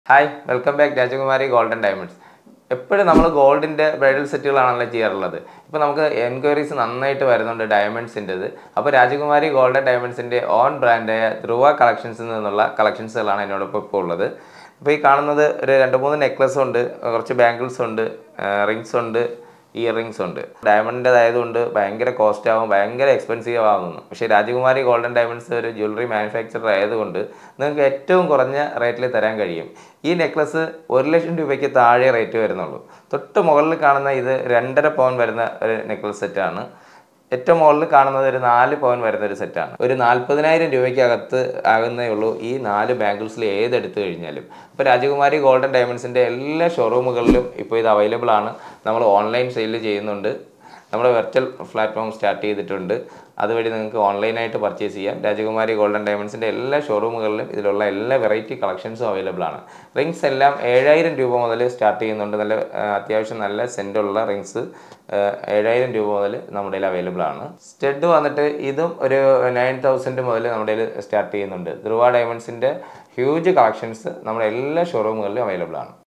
hi welcome back Rajakumari golden diamonds എപ്പോഴും നമ്മൾ ഗോൾഡിൻ്റെ ബ്രൈഡൽ സെറ്റുകളാണല്ലോ ചെയ്യാറുള്ളത് ഇപ്പോൾ നമുക്ക് എൻക്വയറീസ് നന്നായിട്ട് വരുന്നുണ്ട് ഡയമണ്ട്സിൻ്റെത് അപ്പോൾ രാജകുമാരി ഗോൾഡൻ ഡയമണ്ട്സിൻ്റെ ഓൺ ബ്രാൻഡായ ധ്രുവ കളക്ഷൻസിൽ നിന്നുള്ള കളക്ഷൻസുകളാണ് എന്നോടൊപ്പം ഇപ്പോൾ ഉള്ളത് അപ്പോൾ ഈ കാണുന്നത് ഒരു രണ്ട് മൂന്ന് നെക്ലസ് ഉണ്ട് കുറച്ച് ബാംഗിൾസ് ഉണ്ട് റിങ്സ് ഉണ്ട് ഇയർ റിങ്സ് ഉണ്ട് ഡയമണ്ടിൻ്റെതായതുകൊണ്ട് ഭയങ്കര കോസ്റ്റ് ആവും ഭയങ്കര എക്സ്പെൻസീവ് ആവുന്നു പക്ഷേ രാജകുമാരി ഗോൾഡൻ ഡയമണ്ട്സ് ഒരു ജ്വല്ലറി മാനുഫാക്ചറർ ആയതുകൊണ്ട് നിങ്ങൾക്ക് ഏറ്റവും കുറഞ്ഞ റേറ്റിൽ തരാൻ കഴിയും ഈ നെക്ലസ് ഒരു ലക്ഷം രൂപയ്ക്ക് താഴെ റേറ്റ് വരുന്നുള്ളൂ തൊട്ട് മുകളിൽ കാണുന്ന ഇത് രണ്ടര പവൻ വരുന്ന ഒരു നെക്ലസ് സെറ്റാണ് ഏറ്റവും മുകളിൽ കാണുന്നത് ഒരു നാല് പവൻ വരുന്ന ഒരു സെറ്റാണ് ഒരു നാൽപ്പതിനായിരം രൂപയ്ക്കകത്ത് ആകുന്നേ ഉള്ളൂ ഈ നാല് ബാംഗിൾസിൽ ഏതെടുത്തു കഴിഞ്ഞാലും ഇപ്പോൾ രാജകുമാരി ഗോൾഡൻ ഡയമണ്ട്സിൻ്റെ എല്ലാ ഷോറൂമുകളിലും ഇപ്പോൾ ഇത് അവൈലബിൾ ആണ് നമ്മൾ ഓൺലൈൻ സെയിൽ ചെയ്യുന്നുണ്ട് നമ്മുടെ വെർച്വൽ പ്ലാറ്റ്ഫോം സ്റ്റാർട്ട് ചെയ്തിട്ടുണ്ട് അതുവഴി നിങ്ങൾക്ക് ഓൺലൈനായിട്ട് പർച്ചേസ് ചെയ്യാം രാജകുമാരി ഗോൾഡൻ ഡയമണ്ട്സിൻ്റെ എല്ലാ ഷോറൂമുകളിലും ഇതിലുള്ള എല്ലാ വെറൈറ്റി കളക്ഷൻസും അവൈലബിൾ ആണ് റിങ്സ് എല്ലാം ഏഴായിരം രൂപ മുതൽ സ്റ്റാർട്ട് ചെയ്യുന്നുണ്ട് നല്ല ആ, അത്യാവശ്യം നല്ല സെൻറ്റുള്ള റിങ്സ് ഏഴായിരം രൂപ മുതൽ നമ്മുടെ കയ്യിൽ അവൈലബിൾ ആണ് സ്റ്റഡ് വന്നിട്ട് ഇതും ഒരു നയൻ തൗസൻഡ് മുതൽ നമ്മുടെ കയ്യിൽ സ്റ്റാർട്ട് ചെയ്യുന്നുണ്ട് ധ്രുവ ഡയമണ്ട്സിൻ്റെ ഹ്യൂജ് കളക്ഷൻസ് നമ്മുടെ എല്ലാ ഷോറൂമുകളിലും അവൈലബിൾ ആണ്